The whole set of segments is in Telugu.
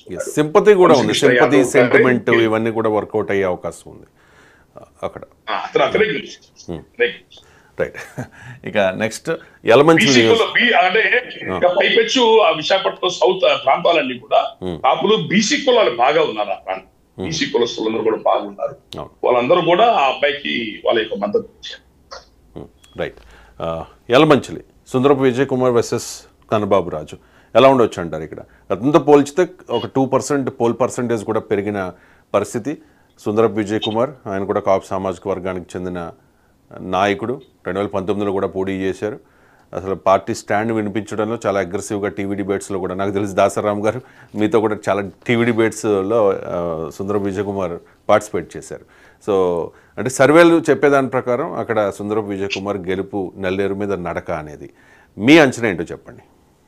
Yes, సింపతి కూడా ఉంది వంశీ కృష్ణ సింపతి యాదవ్ సెంటిమెంట్ గారి- ఇవన్నీ కూడా వర్కౌట్ అయ్యే అవకాశం ఉంది ఆ, అక్కడ ఆ, అతను అతనే గెలిచాడు. అతనే గెలిచాడు. రైట్ ఇక నెక్స్ట్ యలమంచి బీసీ నియోజక కుల బి అంటే ఇక పైపెచ్చు ఆ విశాఖపట్నం సౌత్ ప్రాంతాలన్నీ కూడా కాపులు బీసీ కులాలు బాగా ఉన్నారు ఆ ప్రాంతం బీసీ కులస్తులందరూ కూడా బాగున్నారు అవును వాళ్ళందరూ కూడా ఆ అబ్బాయికి వాళ్ళ యొక్క మద్దతు ఇచ్చారు రైట్ ఆ, యలమంచిలి సుందరపు విజయ్ కుమార్ వర్సెస్ కన్నబాబు రాజు ఎలా ఉండొచ్చు అంటారు ఇక్కడ గతంతో పోల్చితే ఒక టూ పర్సెంట్ పోల్ పర్సంటేజ్ కూడా పెరిగిన పరిస్థితి సుందరపు విజయ్ కుమార్ ఆయన కూడా కాపు సామాజిక వర్గానికి చెందిన నాయకుడు రెండు వేల పంతొమ్మిదిలో కూడా పోటీ చేశారు అసలు పార్టీ స్టాండ్ వినిపించడంలో చాలా అగ్రెసివ్గా టీవీ డిబేట్స్లో కూడా నాకు తెలిసి దాసరామ్ గారు మీతో కూడా చాలా టీవీ డిబేట్స్లో సుందరపు విజయ్ కుమార్ పార్టిసిపేట్ చేశారు సో అంటే సర్వేలు చెప్పేదాని ప్రకారం అక్కడ సుందరపు విజయ్ కుమార్ గెలుపు నల్లేరు మీద నడక అనేది మీ అంచనా ఏంటో చెప్పండి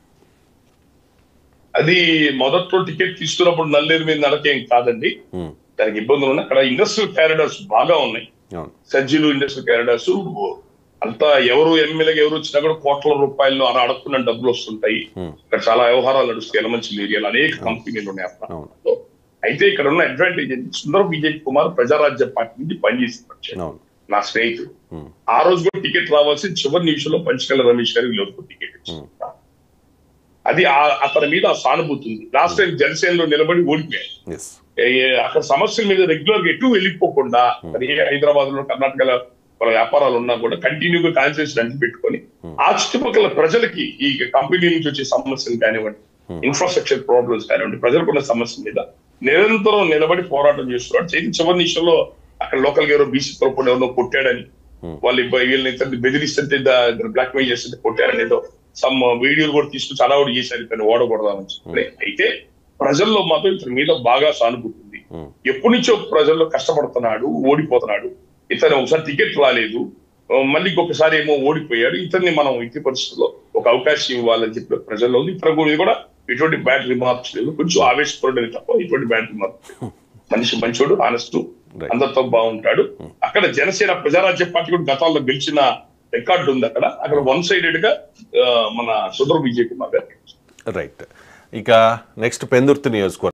అది మొదట్లో టికెట్ తీసుకున్నప్పుడు నల్లేరు మీద నడకేం కాదండి ఉమ్, దానికి ఇబ్బందులు ఉన్నాయి అక్కడ ఇండస్ట్రియల్ క్యారిడర్స్ బాగా ఉన్నాయి అవును సజ్జీలు ఇండస్ట్రియల్ క్యారిడర్స్ అంతా ఎవరు ఎమ్మెల్యేగా ఎవరు వచ్చినా కూడా కోట్ల రూపాయలు అలా అడుక్కున్న డబ్బులు వస్తుంటాయి Hmm. ఇక్కడ చాలా వ్యవహారాలు నడుస్తాయి ఎలమంచి ఏరియాలో అనేక కంపెనీలు ఉన్నాయి ఆ అవును ప్రాంతంలో అయితే ఇక్కడ ఉన్న అడ్వాంటేజ్ ఏంటి సుందర విజయ్ కుమార్ ప్రజారాజ్య పార్టీ నుంచి పనిచేసి వచ్చాడు అవును నా స్నేహితుడు ఉమ్, ఆ రోజు కూడా టికెట్ రావాల్సి చివరి నిమిషంలో పంచకల్ల రమేష్ గారికి లోపు టికెట్ ఇచ్చింది అది ఆ- అతని మీద ఆ సానుభూతి ఉంది లాస్ట్ టైం జనసేనలో నిలబడి ఓడిపోయాడు ఎస్ ఏ- అక్కడ సమస్యల మీద రెగ్యులర్ గా ఎటు వెళ్ళిపోకుండా మరి ఏ హైదరాబాద్ లో కర్ణాటకలో వాళ్ళ వ్యాపారాలు ఉన్నా కూడా కంటిన్యూగా కాన్సన్ట్రేషన్ అంటి పెట్టుకొని ఆ చుట్టుపక్కల ప్రజలకి ఈ కంపెనీ నుంచి వచ్చే సమస్యలు కానివ్వండి ఇన్ఫ్రాస్ట్రక్చర్ ప్రాబ్లమ్స్ కానివ్వండి ప్రజలకు ఉన్న సమస్యల మీద నిరంతరం నిలబడి పోరాటం చేస్తున్నాడు చేతి చివరి నిమిషంలో అక్కడ లోకల్ గా ఎవరో బీసీ తరపున ఎవరో కొట్టాడని వాళ్ళు ఇబ్బ- వీళ్ళని ఇతన్ని బెదిరిస్తుంటే బ్లాక్ మెయిల్ చేస్తుంటే కొట్టారని ఏదో సమ్ వీడియోలు కూడా తీసుకుని చాలా కూడా చేశారు ఇతను ఓడకూడదామని చెప్పి అయితే ప్రజల్లో మాత్రం ఇతని మీద బాగా సానుభూతి ఉంది ఉమ్, ఎప్పటి నుంచో ప్రజల్లో కష్టపడుతున్నాడు ఓడిపోతున్నాడు ఇతను ఒకసారి టికెట్ రాలేదు ఆ, మళ్ళీ ఇంకొకసారి ఏమో ఓడిపోయాడు ఇతన్ని మనం ఇట్టి పరిస్థితుల్లో ఒక అవకాశం ఇవ్వాలని చెప్పి ప్రజల్లో ఉంది ఇతర గురించి కూడా ఎటువంటి బ్యాడ్ రిమార్క్స్ లేదు కొంచెం ఆవేశపడని తప్ప ఎటువంటి బ్యాడ్ రిమార్క్స్ లేదు మనిషి మంచోడు ఆనెస్ట్ Right. అందరితో బాగుంటాడు అక్కడ జనసేన ప్రజారాజ్య పార్టీ కూడా గతంలో గెలిచిన రికార్డు ఉంది అక్కడ అక్కడ వన్ సైడెడ్ గా ఆ, మన సుందర విజయ్ కుమార్ గారు రైట్ ఇక నెక్స్ట్ పెందుర్తి నియోజకవర్గం